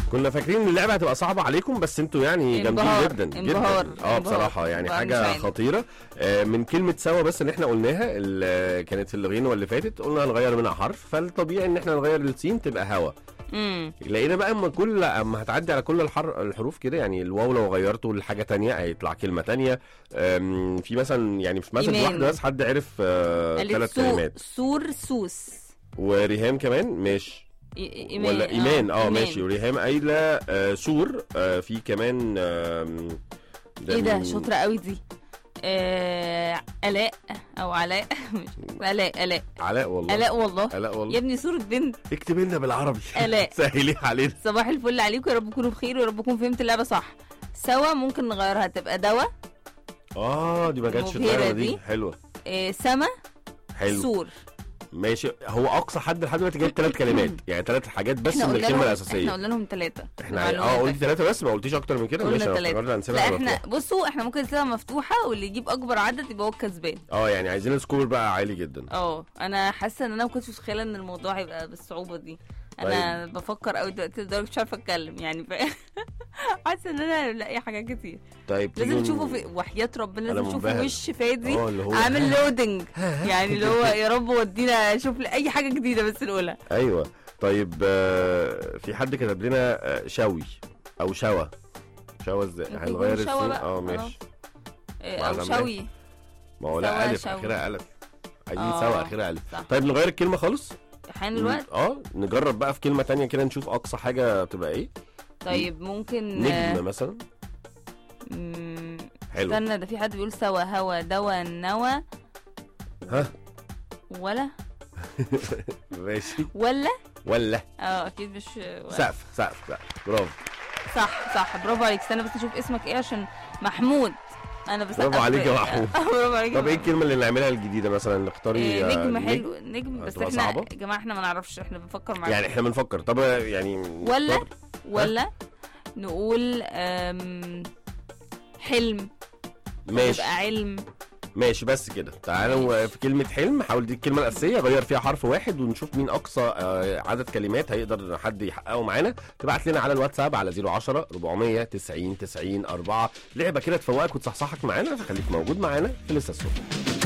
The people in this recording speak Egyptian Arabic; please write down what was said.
كنا فاكرين ان اللعبه هتبقى صعبه عليكم بس انتوا يعني جامدين انبهار، جدا جدا انبهار، اه انبهار. بصراحه يعني انبهار مش حاجه عادي. خطيره آه، من كلمه سوا بس ان احنا قلناها اللي كانت في الغنوه اللي فاتت قلنا هنغير منها حرف فالطبيعي ان احنا نغير السين تبقى هوا امم لقينا بقى اما كل اما هتعدي على كل الحر... الحروف كده يعني الواو لو غيرته لحاجه تانية هيطلع كلمه تانية أم، في مثلا يعني في مثلا إيمان. واحده بس حد عرف قالت ثلاث سو... كلمات سور سوس وريهام كمان ماشي إي- إيمان ولا ايمان اه إيمان. ماشي وريهام قايله آه سور آه في كمان آم، ايه ده من- شاطره قوي دي آه... الاء او علاء مش الاء الاء علاء والله الاء والله علاء يا والله ابني صوره بنت اكتب لنا بالعربي آلاء. سهلي علينا صباح الفل عليكم يا رب تكونوا بخير ويا رب تكون فهمت اللعبه صح سوا ممكن نغيرها تبقى دواء اه دي ما جاتش في المبهرة دماغنا دي دي. حلوه آه... سما حلو سور ماشي هو اقصى حد لحد دلوقتي جايب ثلاث كلمات يعني ثلاث حاجات بس احنا من قلنا الكلمه لهم الاساسيه احنا قلنا لهم ثلاثه احنا اه قلت ثلاثة بس ما قلتيش أكتر من كده قلنا ماشي أنا ثلاثة. افتكرت هنسيبها لا احنا مفتوحة. بصوا احنا ممكن نسيبها مفتوحه واللي يجيب اكبر عدد يبقى هو الكسبان اه يعني عايزين السكور بقى عالي جدا اه انا حاسه ان انا ما كنتش متخيله ان الموضوع هيبقى بالصعوبه دي انا طيب. بفكر قوي دلوقتي لدرجه مش عارفه اتكلم يعني ف... حاسه ان انا لاقي حاجات كتير طيب لازم تيجي تشوفوا ن- في وحياه ربنا أنا لازم تشوفوا منبهر. وش فادي اه اللي هو عامل لودنج يعني اللي هو يا رب ودينا شوف لي اي حاجه جديده بس نقولها ايوه طيب آه، في حد كتب لنا آه، شوي او شوا شوا ازاي ممكن هنغير يكون شوا السين بقى، اه اه. ماشي إيه، مع او زمان. شوي ما هو لا سوا الف شوي. اخرها الف عايزين اه. سوا اخرها الف صح طيب نغير الكلمه خالص حان الوقت اه نجرب بقى في كلمه تانية كده نشوف اقصى حاجه تبقى ايه طيب ممكن نجم مثلا مم، حلو استنى ده في حد بيقول سوا هوا دوا نوى ها ولا ماشي ولا ولا اه اكيد مش ولا. سقف سقف سقف برافو صح صح برافو عليك استنى بس اشوف اسمك ايه عشان محمود انا بس برافو عليك يا محمود. برافو عليك يا طب ايه محمود. الكلمه اللي نعملها الجديده مثلا نختاري إيه آه، نجم حلو نجم بس هتبقى احنا صعبة؟ يا جماعه احنا ما نعرفش احنا بنفكر معاكم يعني احنا بنفكر طب يعني ولا نختار- ولا نقول أم، حلم ماشي يبقى علم ماشي بس كده تعالوا ماشي. في كلمة حلم حاول دي الكلمة الأساسية غير فيها حرف واحد ونشوف مين أقصى آه، عدد كلمات هيقدر حد يحققه معانا تبعت لنا على الواتساب على 010 490 90 4 لعبة كده تفوقك وتصحصحك معانا فخليك موجود معانا في لسه الصبح